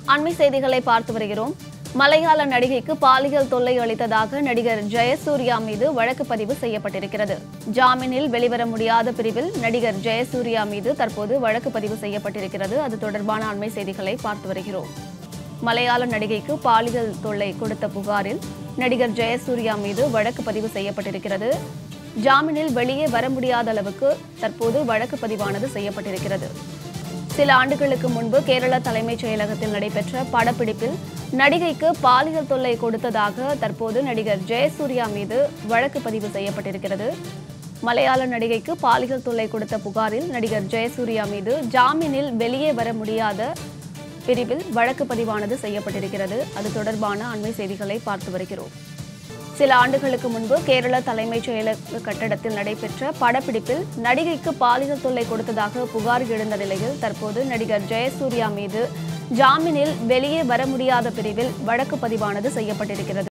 அண்மை செய்திகளை பார்த்து வருகிறோம் மலையாள நடிகைக்கு பாலியல் தொல்லை அளித்ததாக நடிகர் ஜெயசூர்யா மீது வழக்கு பதிவு செய்யப்பட்டிருக்கிறது ஜாமீனில் வெளிவர முடியாத பிரிவில் நடிகர் ஜெயசூர்யா மீது தற்போது வழக்கு பதிவு செய்யப்பட்டிருக்கிறது அது தொடர்பான அண்மை செய்திகளை பார்த்து வருகிறோம் மலையாள நடிகைக்கு பாலியல் தொல்லை கொடுத்த புகாரில் நடிகர் ஜெயசூர்யா மீது வழக்கு பதிவு செய்யப்பட்டிருக்கிறது ஜாமீனில் வெளியே வர முடியாத அளவுக்கு தற்போது வழக்கு பதிவானது செய்யப்பட்டிருக்கிறது சில ஆண்டுகளுக்கு முன்பு கேரள தலைமைச் செயலகத்தில் நடைபெற்ற படப்பிடிப்பில் நடிகைக்கு பாலியல் தொல்லை கொடுத்ததாக தற்போது நடிகர் ஜெயசூர்யா மீது வழக்கு பதிவு செய்யப்பட்டிருக்கிறது மலையாள நடிகைக்கு பாலியல் தொல்லை கொடுத்த புகாரில் நடிகர் ஜெயசூர்யா மீது ஜாமீனில் வெளியே வர முடியாத பிரிவில் வழக்கு பதிவானது செய்யப்பட்டிருக்கிறது அது தொடர்பான அண்மை செய்திகளை பார்த்து வருகிறோம் சில ஆண்டுகளுக்கு முன்பு கேரள தலைமைச் செயலக கட்டடத்தில் நடைபெற்ற படப்பிடிப்பில் நடிகைக்கு பாலியல் தொல்லை கொடுத்ததாக புகார் எழுந்த நிலையில் தற்போது நடிகர் ஜெயசூர்யா மீது ஜாமீனில் வெளியே வர முடியாத பிரிவில் வழக்கு பதிவானது செய்யப்பட்டிருக்கிறது